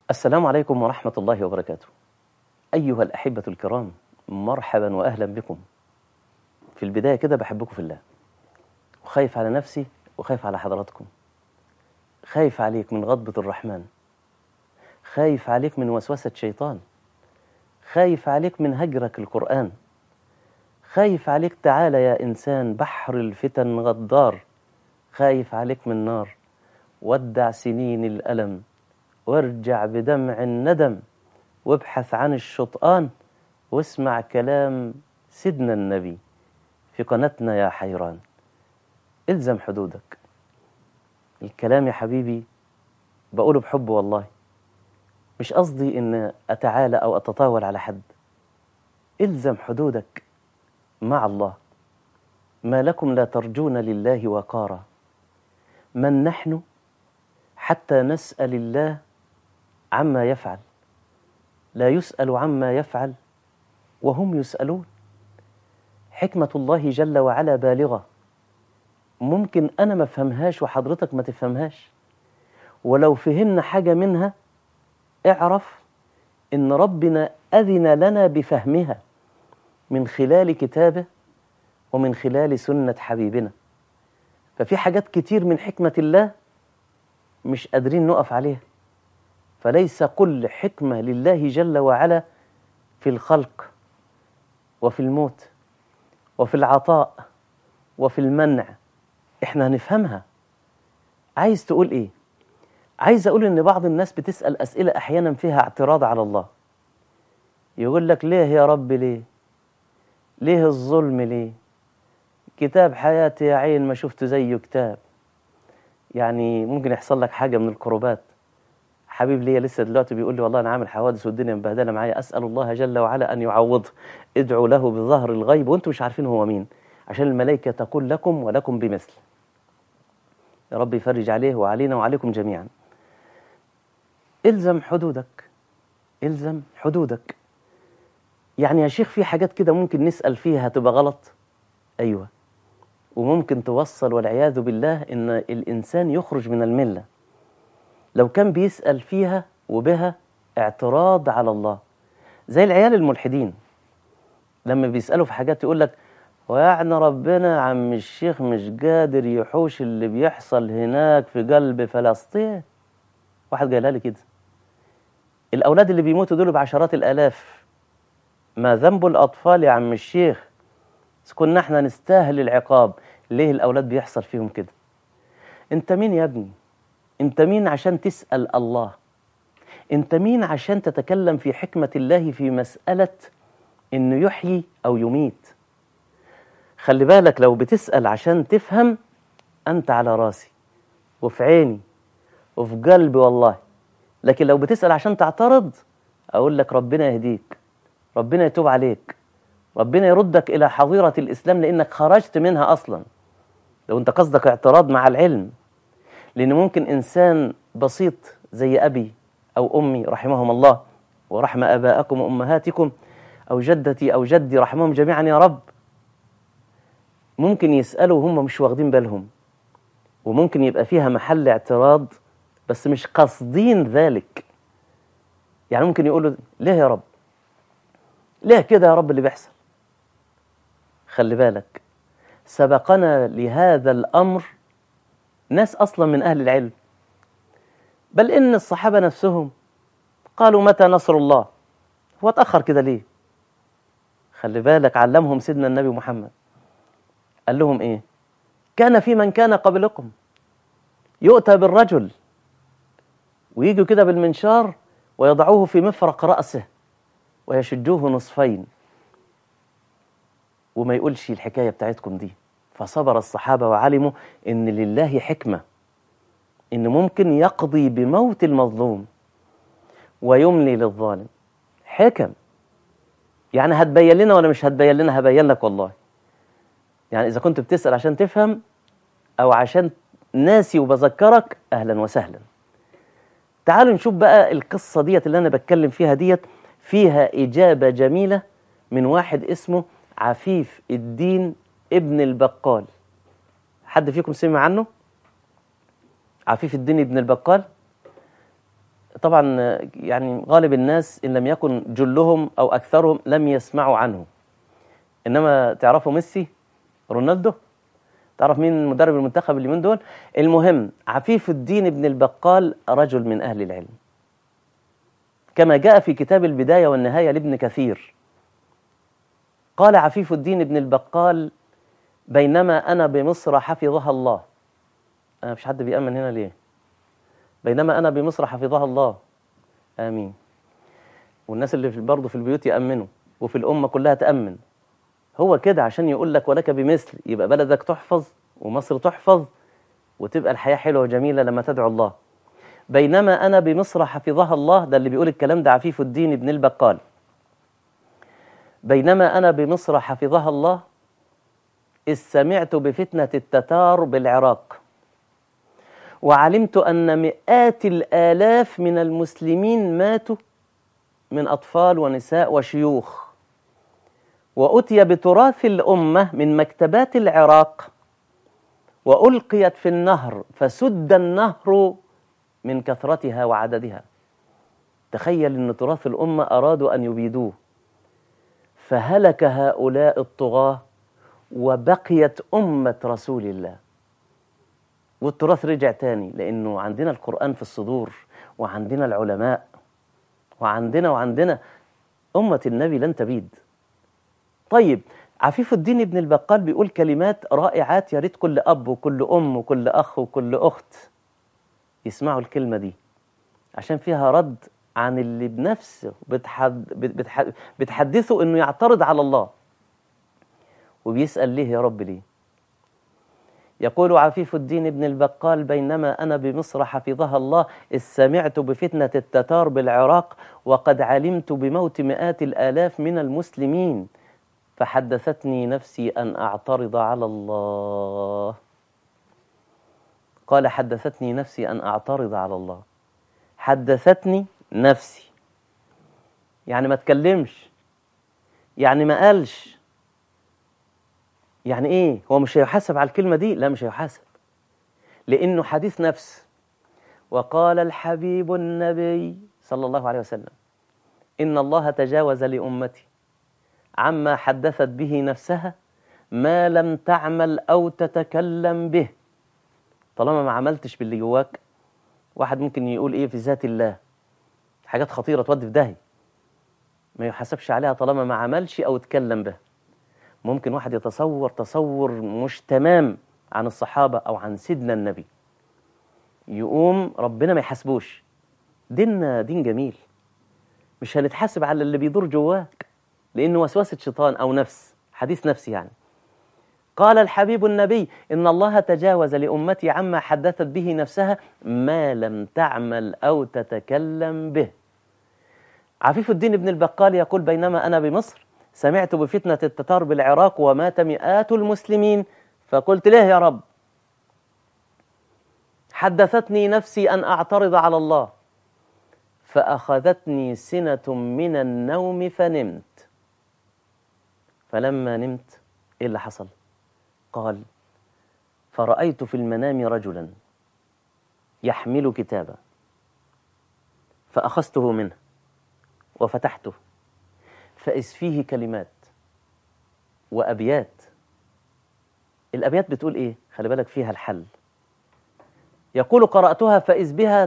السلام عليكم ورحمة الله وبركاته أيها الأحبة الكرام مرحبا وأهلا بكم في البداية كده بحبكم في الله وخايف على نفسي وخايف على حضراتكم خايف عليك من غضبة الرحمن خايف عليك من وسوسة شيطان خايف عليك من هجرك القرآن خايف عليك تعالى يا إنسان بحر الفتن غدار خايف عليك من نار ودع سنين الألم وارجع بدمع الندم وابحث عن الشطآن واسمع كلام سيدنا النبي في قناتنا يا حيران الزم حدودك الكلام يا حبيبي بقوله بحب والله مش قصدي ان اتعالى او اتطاول على حد الزم حدودك مع الله ما لكم لا ترجون لله وقارا من نحن حتى نسال الله عما يفعل لا يسال عما يفعل وهم يسالون حكمه الله جل وعلا بالغه ممكن انا ما افهمهاش وحضرتك ما تفهمهاش ولو فهمنا حاجه منها اعرف ان ربنا اذن لنا بفهمها من خلال كتابه ومن خلال سنه حبيبنا ففي حاجات كتير من حكمه الله مش قادرين نقف عليها فليس كل حكمه لله جل وعلا في الخلق وفي الموت وفي العطاء وفي المنع احنا هنفهمها عايز تقول ايه عايز اقول ان بعض الناس بتسال اسئله احيانا فيها اعتراض على الله يقول لك ليه يا رب ليه ليه الظلم ليه كتاب حياتي يا عين ما شفت زيه كتاب يعني ممكن يحصل لك حاجه من الكروبات حبيب ليا لسه دلوقتي بيقول لي والله انا عامل حوادث والدنيا مبهدله معايا اسال الله جل وعلا ان يعوضه ادعوا له بظهر الغيب وانتم مش عارفين هو مين عشان الملائكه تقول لكم ولكم بمثل يا رب يفرج عليه وعلينا وعليكم جميعا الزم حدودك الزم حدودك يعني يا شيخ في حاجات كده ممكن نسأل فيها هتبقى غلط أيوة وممكن توصل والعياذ بالله إن الإنسان يخرج من الملة لو كان بيسأل فيها وبها اعتراض على الله زي العيال الملحدين لما بيسألوا في حاجات يقول لك ويعني ربنا عم الشيخ مش قادر يحوش اللي بيحصل هناك في قلب فلسطين واحد قالها لي كده الأولاد اللي بيموتوا دول بعشرات الآلاف ما ذنب الأطفال يا عم الشيخ كنا احنا نستاهل العقاب ليه الأولاد بيحصل فيهم كده انت مين يا ابني انت مين عشان تسأل الله انت مين عشان تتكلم في حكمة الله في مسألة انه يحيي أو يميت خلي بالك لو بتسأل عشان تفهم أنت على راسي وفي عيني وفي قلبي والله لكن لو بتسأل عشان تعترض أقول لك ربنا يهديك ربنا يتوب عليك ربنا يردك إلى حظيرة الإسلام لأنك خرجت منها أصلا لو أنت قصدك اعتراض مع العلم لأن ممكن إنسان بسيط زي أبي أو أمي رحمهم الله ورحم آباءكم وأمهاتكم أو جدتي أو جدي رحمهم جميعا يا رب ممكن يسألوا وهم مش واخدين بالهم وممكن يبقى فيها محل اعتراض بس مش قاصدين ذلك يعني ممكن يقولوا ليه يا رب ليه كده يا رب اللي بيحصل خلي بالك سبقنا لهذا الأمر ناس أصلا من أهل العلم بل إن الصحابة نفسهم قالوا متى نصر الله هو اتأخر كده ليه خلي بالك علمهم سيدنا النبي محمد قال لهم ايه كان في من كان قبلكم يؤتى بالرجل ويجوا كده بالمنشار ويضعوه في مفرق رأسه ويشجوه نصفين وما يقولش الحكاية بتاعتكم دي فصبر الصحابة وعلموا إن لله حكمة إن ممكن يقضي بموت المظلوم ويملي للظالم حكم يعني هتبين لنا ولا مش هتبين لنا هبين لك والله يعني إذا كنت بتسأل عشان تفهم أو عشان ناسي وبذكرك أهلا وسهلا تعالوا نشوف بقى القصة ديت اللي أنا بتكلم فيها ديت فيها إجابة جميلة من واحد اسمه عفيف الدين ابن البقال حد فيكم سمع عنه عفيف الدين ابن البقال طبعا يعني غالب الناس إن لم يكن جلهم أو أكثرهم لم يسمعوا عنه إنما تعرفوا ميسي رونالدو تعرف مين مدرب المنتخب اللي من دول المهم عفيف الدين ابن البقال رجل من أهل العلم كما جاء في كتاب البداية والنهاية لابن كثير قال عفيف الدين ابن البقال بينما أنا بمصر حفظها الله أنا مفيش حد بيأمن هنا ليه بينما أنا بمصر حفظها الله آمين والناس اللي في برضه في البيوت يأمنوا وفي الأمة كلها تأمن هو كده عشان يقول لك ولك بمثل يبقى بلدك تحفظ ومصر تحفظ وتبقى الحياة حلوة وجميلة لما تدعو الله بينما أنا بمصر حفظها الله ده اللي بيقول الكلام ده عفيف الدين ابن البقال بينما أنا بمصر حفظها الله إذ سمعت بفتنة التتار بالعراق وعلمت أن مئات الآلاف من المسلمين ماتوا من أطفال ونساء وشيوخ وأتي بتراث الأمة من مكتبات العراق وألقيت في النهر فسد النهر من كثرتها وعددها تخيل أن تراث الأمة أرادوا أن يبيدوه فهلك هؤلاء الطغاة وبقيت أمة رسول الله والتراث رجع تاني لأنه عندنا القرآن في الصدور وعندنا العلماء وعندنا وعندنا أمة النبي لن تبيد طيب عفيف الدين ابن البقال بيقول كلمات رائعات يا ريت كل أب وكل أم وكل أخ وكل أخت يسمعوا الكلمة دي عشان فيها رد عن اللي بنفسه بتحد بتحد بتحدثه انه يعترض على الله وبيسأل ليه يا رب ليه يقول عفيف الدين ابن البقال بينما أنا بمصر حفظها الله إذ سمعت بفتنة التتار بالعراق وقد علمت بموت مئات الآلاف من المسلمين فحدثتني نفسي أن أعترض على الله قال حدثتني نفسي أن أعترض على الله حدثتني نفسي يعني ما تكلمش يعني ما قالش يعني ايه هو مش هيحاسب على الكلمة دي لا مش هيحاسب لأنه حديث نفس وقال الحبيب النبي صلى الله عليه وسلم إن الله تجاوز لأمتي عما حدثت به نفسها ما لم تعمل أو تتكلم به طالما ما عملتش باللي جواك واحد ممكن يقول ايه في ذات الله حاجات خطيرة تودي في داهية ما يحاسبش عليها طالما ما عملش أو اتكلم بها ممكن واحد يتصور تصور مش تمام عن الصحابة أو عن سيدنا النبي يقوم ربنا ما يحاسبوش ديننا دين جميل مش هنتحاسب على اللي بيدور جواك لأنه وسوسة شيطان أو نفس حديث نفسي يعني قال الحبيب النبي إن الله تجاوز لأمتي عما حدثت به نفسها ما لم تعمل أو تتكلم به عفيف الدين بن البقال يقول بينما أنا بمصر سمعت بفتنة التتار بالعراق ومات مئات المسلمين فقلت له يا رب حدثتني نفسي أن أعترض على الله فأخذتني سنة من النوم فنمت فلما نمت إيه اللي حصل قال فرأيت في المنام رجلا يحمل كتابا فأخذته منه وفتحته فإذ فيه كلمات وأبيات الأبيات بتقول إيه؟ خلي بالك فيها الحل يقول قرأتها فإذ بها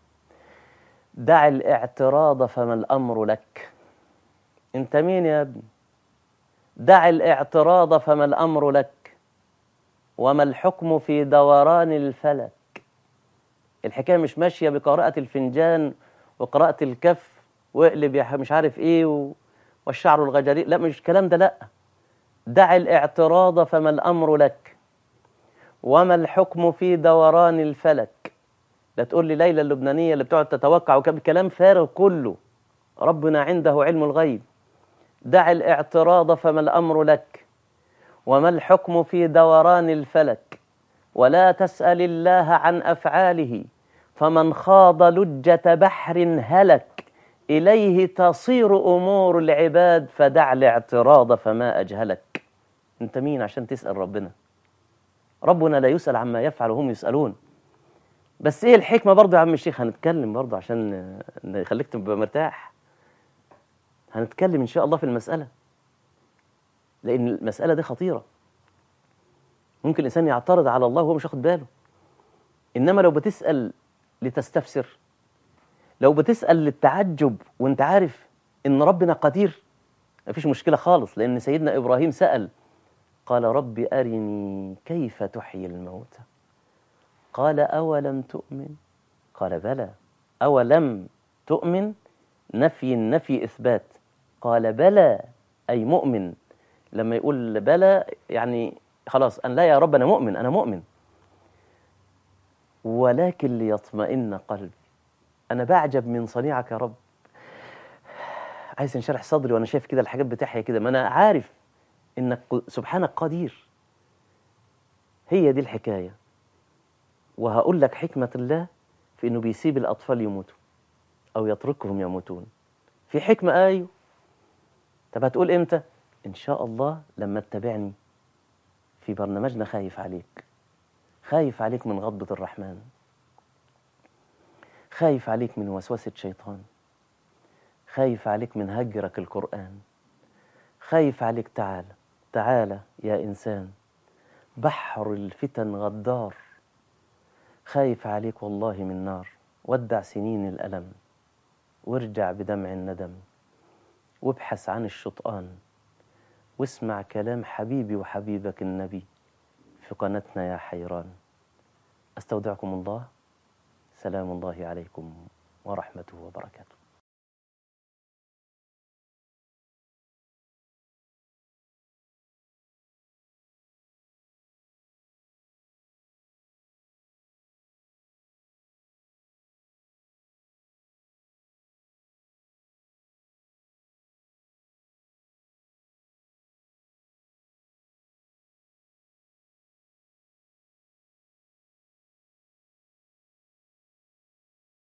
دع الاعتراض فما الأمر لك أنت مين يا ابني؟ دع الاعتراض فما الأمر لك وما الحكم في دوران الفلك الحكاية مش ماشية بقراءة الفنجان وقراءة الكف واقلب يا مش عارف ايه و... والشعر الغجري لا مش الكلام ده لا دع الاعتراض فما الأمر لك وما الحكم في دوران الفلك لا تقول لي ليلى اللبنانية اللي بتقعد تتوقع وكلام فارغ كله ربنا عنده علم الغيب دع الاعتراض فما الأمر لك وما الحكم في دوران الفلك ولا تسأل الله عن أفعاله فمن خاض لجة بحر هلك إليه تصير أمور العباد فدع الاعتراض فما أجهلك أنت مين عشان تسأل ربنا ربنا لا يسأل عما يفعل وهم يسألون بس ايه الحكمه برضه يا عم الشيخ هنتكلم برضه عشان آه، نخليك تبقى مرتاح هنتكلم ان شاء الله في المساله لان المساله دي خطيره ممكن الانسان يعترض على الله وهو مش واخد باله انما لو بتسال لتستفسر لو بتسال للتعجب وانت عارف ان ربنا قدير مفيش مشكله خالص لان سيدنا ابراهيم سال قال رب ارني كيف تحيي الموتى قال اولم تؤمن قال بلى اولم تؤمن نفي النفي اثبات قال بلى اي مؤمن لما يقول بلى يعني خلاص أن لا يا رب أنا مؤمن أنا مؤمن ولكن ليطمئن قلبي أنا بعجب من صنيعك يا رب عايز انشرح صدري وأنا شايف كده الحاجات بتحيا كده ما أنا عارف إنك ق- سبحانك قدير هي دي الحكاية وهقول لك حكمة الله في إنه بيسيب الأطفال يموتوا أو يتركهم يموتون في حكمة أيوه طب هتقول إمتى؟ إن شاء الله لما تتابعني في برنامجنا خايف عليك خايف عليك من غضبة الرحمن خايف عليك من وسوسة شيطان خايف عليك من هجرك القرآن خايف عليك تعالى تعالى يا إنسان بحر الفتن غدار خايف عليك والله من نار ودع سنين الألم وارجع بدمع الندم وابحث عن الشطآن واسمع كلام حبيبي وحبيبك النبي في قناتنا يا حيران استودعكم الله سلام الله عليكم ورحمته وبركاته